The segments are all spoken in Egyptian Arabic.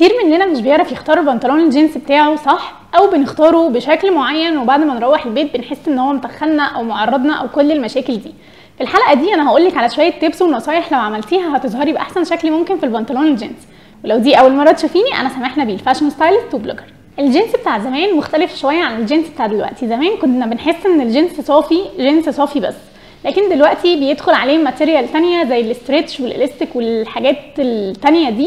كتير مننا مش بيعرف يختار البنطلون الجينز بتاعه صح او بنختاره بشكل معين وبعد ما نروح البيت بنحس ان هو متخننا او معرضنا او كل المشاكل دي في الحلقه دي انا هقولك على شويه تيبس ونصايح لو عملتيها هتظهري باحسن شكل ممكن في البنطلون الجينز ولو دي اول مره تشوفيني انا سماح نبيل فاشن ستايلست وبلوجر الجينز بتاع زمان مختلف شويه عن الجينز بتاع دلوقتي زمان كنا بنحس ان الجينز صافي جينز صافي بس لكن دلوقتي بيدخل عليه ماتيريال تانية زي الاستريتش والالاستيك والحاجات التانية دي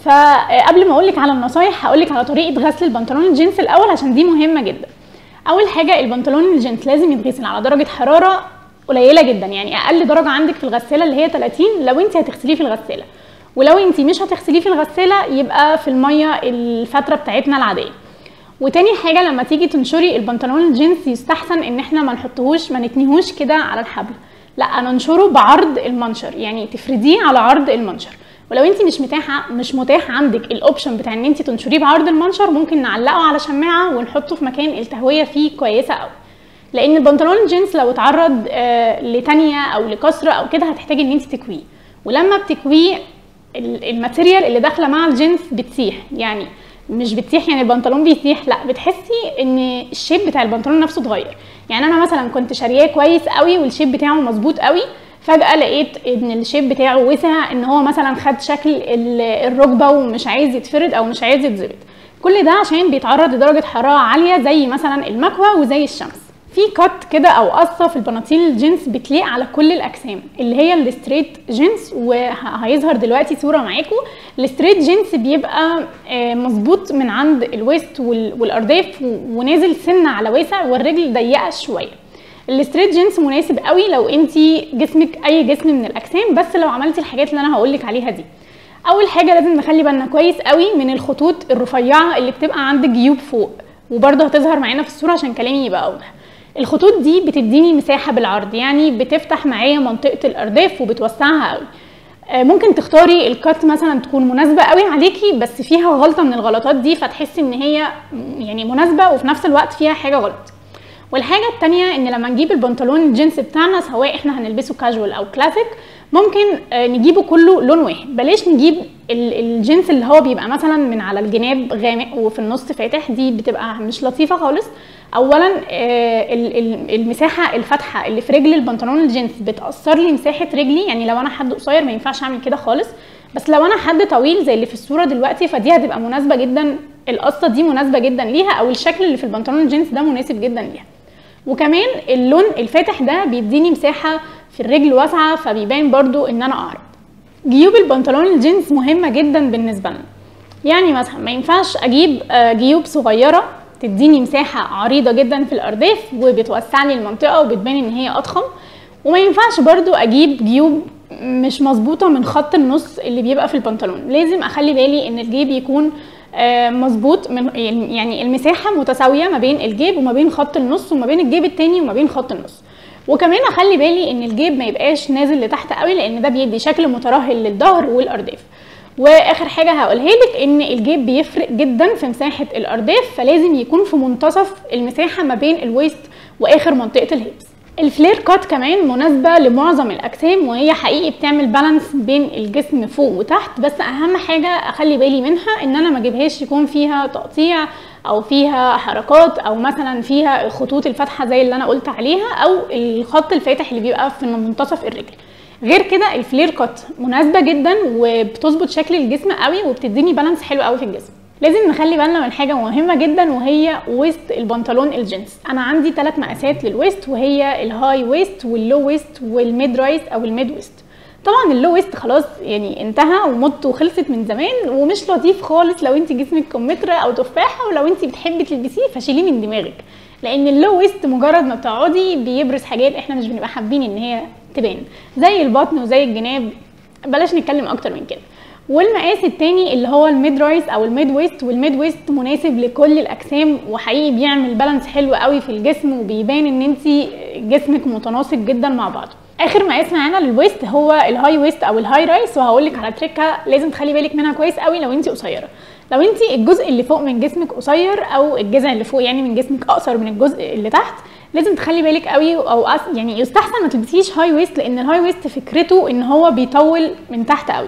فقبل ما اقولك على النصايح هقولك على طريقه غسل البنطلون الجينز الاول عشان دي مهمه جدا اول حاجه البنطلون الجينز لازم يتغسل على درجه حراره قليله جدا يعني اقل درجه عندك في الغساله اللي هي 30 لو انت هتغسليه في الغساله ولو انت مش هتغسليه في الغساله يبقى في الميه الفتره بتاعتنا العاديه وتاني حاجه لما تيجي تنشري البنطلون الجينز يستحسن ان احنا ما نحطهوش ما نتنيهوش كده على الحبل لا ننشره بعرض المنشر يعني تفرديه على عرض المنشر ولو انت مش متاحه مش متاح عندك الاوبشن بتاع ان انت تنشريه بعرض المنشر ممكن نعلقه على شماعه ونحطه في مكان التهويه فيه كويسه قوي لان البنطلون الجينز لو اتعرض آه لتانية او لكسره او كده هتحتاجي ان انت تكويه ولما بتكويه الماتيريال اللي داخله مع الجينز بتسيح يعني مش بتسيح يعني البنطلون بيسيح لا بتحسي ان الشيب بتاع البنطلون نفسه اتغير يعني انا مثلا كنت شارياه كويس قوي والشيب بتاعه مظبوط قوي فجاه لقيت ان الشيب بتاعه وسع ان هو مثلا خد شكل الركبه ومش عايز يتفرد او مش عايز يتظبط كل ده عشان بيتعرض لدرجه حراره عاليه زي مثلا المكوى وزي الشمس في كات كده او قصه في البناطيل الجينز بتليق على كل الاجسام اللي هي الستريت جينز وهيظهر دلوقتي صوره معاكم الستريت جينز بيبقى مظبوط من عند الويست والارداف ونازل سنه على واسع والرجل ضيقه شويه الستريت جينز مناسب قوي لو انت جسمك اي جسم من الاجسام بس لو عملتي الحاجات اللي انا هقولك عليها دي اول حاجه لازم نخلي بالنا كويس قوي من الخطوط الرفيعه اللي بتبقى عند الجيوب فوق وبرده هتظهر معانا في الصوره عشان كلامي يبقى اوضح الخطوط دي بتديني مساحه بالعرض يعني بتفتح معايا منطقه الارداف وبتوسعها قوي ممكن تختاري الكات مثلا تكون مناسبه قوي عليكي بس فيها غلطه من الغلطات دي فتحسي ان هي يعني مناسبه وفي نفس الوقت فيها حاجه غلط والحاجه التانية ان لما نجيب البنطلون الجينز بتاعنا سواء احنا هنلبسه كاجوال او كلاسيك ممكن نجيبه كله لون واحد بلاش نجيب الجينز اللي هو بيبقى مثلا من على الجناب غامق وفي النص فاتح دي بتبقى مش لطيفه خالص اولا المساحه الفاتحه اللي في رجل البنطلون الجينز بتاثر لي مساحه رجلي يعني لو انا حد قصير ما ينفعش اعمل كده خالص بس لو انا حد طويل زي اللي في الصوره دلوقتي فدي هتبقى مناسبه جدا القصه دي مناسبه جدا ليها او الشكل اللي في البنطلون الجينز ده مناسب جدا ليها وكمان اللون الفاتح ده بيديني مساحه في الرجل واسعه فبيبان برضو ان انا اعرض جيوب البنطلون الجينز مهمه جدا بالنسبه لنا يعني مثلا ما ينفعش اجيب جيوب صغيره تديني مساحه عريضه جدا في الارداف وبتوسع لي المنطقه وبتبان ان هي اضخم وما ينفعش برضو اجيب جيوب مش مظبوطه من خط النص اللي بيبقى في البنطلون لازم اخلي بالي ان الجيب يكون مظبوط من يعني المساحه متساويه ما بين الجيب وما بين خط النص وما بين الجيب التاني وما بين خط النص وكمان اخلي بالي ان الجيب ما يبقاش نازل لتحت قوي لان ده بيدي شكل مترهل للظهر والارداف واخر حاجه هقولها لك ان الجيب بيفرق جدا في مساحه الارداف فلازم يكون في منتصف المساحه ما بين الويست واخر منطقه الهيبس الفلير كات كمان مناسبة لمعظم الأجسام وهي حقيقي بتعمل بالانس بين الجسم فوق وتحت بس أهم حاجة أخلي بالي منها إن أنا ما أجيبهاش يكون فيها تقطيع أو فيها حركات أو مثلا فيها الخطوط الفاتحة زي اللي أنا قلت عليها أو الخط الفاتح اللي بيبقى في منتصف الرجل غير كده الفلير كات مناسبة جدا وبتظبط شكل الجسم قوي وبتديني بالانس حلو قوي في الجسم لازم نخلي بالنا من حاجه مهمه جدا وهي ويست البنطلون الجينز انا عندي ثلاث مقاسات للويست وهي الهاي ويست واللو ويست والميد رايس او الميد ويست طبعا اللو ويست خلاص يعني انتهى ومدته وخلصت من زمان ومش لطيف خالص لو انت جسمك كمثرى او تفاحه ولو انت بتحبي تلبسيه فشيليه من دماغك لان اللو ويست مجرد ما بتقعدي بيبرز حاجات احنا مش بنبقى حابين ان هي تبان زي البطن وزي الجناب بلاش نتكلم اكتر من كده والمقاس التاني اللي هو الميد رايس او الميد ويست والميد ويست مناسب لكل الاجسام وحقيقي بيعمل بالانس حلو قوي في الجسم وبيبان ان انت جسمك متناسق جدا مع بعضه اخر مقاس معانا للويست هو الهاي ويست او الهاي رايس وهقول لك على تريكه لازم تخلي بالك منها كويس قوي لو انت قصيره لو انت الجزء اللي فوق من جسمك قصير او الجذع اللي فوق يعني من جسمك اقصر من الجزء اللي تحت لازم تخلي بالك قوي او أس يعني يستحسن ما تلبسيش هاي ويست لان الهاي ويست فكرته ان هو بيطول من تحت قوي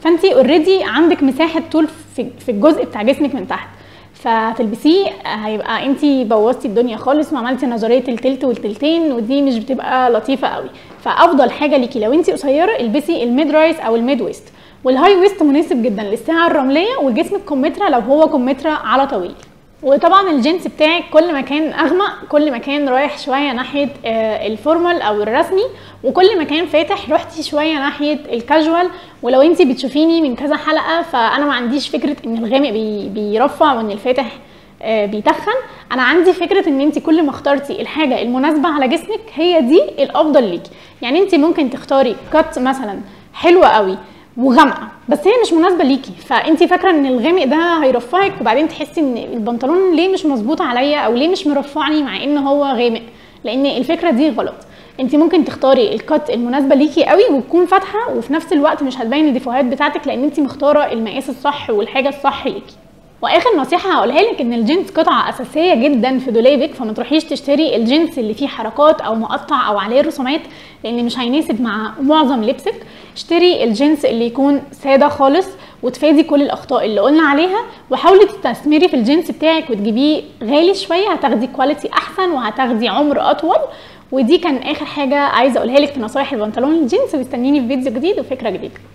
فانت اوريدي عندك مساحه طول في في الجزء بتاع جسمك من تحت فتلبسيه هيبقى انت بوظتي الدنيا خالص وعملتي نظريه التلت والتلتين ودي مش بتبقى لطيفه قوي فافضل حاجه ليكي لو انت قصيره البسي الميد رايس او الميد ويست والهاي ويست مناسب جدا للساعه الرمليه وجسمك كمثرى لو هو كمثرى على طويل وطبعا الجنس بتاعك كل ما كان اغمق كل ما كان رايح شويه ناحيه آه، الفورمال او الرسمي وكل ما كان فاتح رحتي شويه ناحيه الكاجوال ولو انت بتشوفيني من كذا حلقه فانا ما عنديش فكره ان الغامق بي بيرفع وان الفاتح آه، بيتخن انا عندي فكره ان انت كل ما اخترتي الحاجه المناسبه على جسمك هي دي الافضل ليكي يعني انت ممكن تختاري كات مثلا حلوه قوي وغامقه بس هي مش مناسبه ليكي فانت فاكره ان الغامق ده هيرفعك وبعدين تحسي ان البنطلون ليه مش مظبوط عليا او ليه مش مرفعني مع ان هو غامق لان الفكره دي غلط انت ممكن تختاري الكات المناسبه ليكي قوي وتكون فاتحه وفي نفس الوقت مش هتبين الديفوهات بتاعتك لان انت مختاره المقاس الصح والحاجه الصح ليكي واخر نصيحه هقولها لك ان الجينز قطعه اساسيه جدا في دولابك فما تروحيش تشتري الجينز اللي فيه حركات او مقطع او عليه رسومات لان مش هيناسب مع معظم لبسك اشتري الجينز اللي يكون ساده خالص وتفادي كل الاخطاء اللي قلنا عليها وحاولي تستثمري في الجينز بتاعك وتجيبيه غالي شويه هتاخدي كواليتي احسن وهتاخدي عمر اطول ودي كان اخر حاجه عايزه اقولها لك في نصايح البنطلون الجينز واستنيني في فيديو جديد وفكره جديده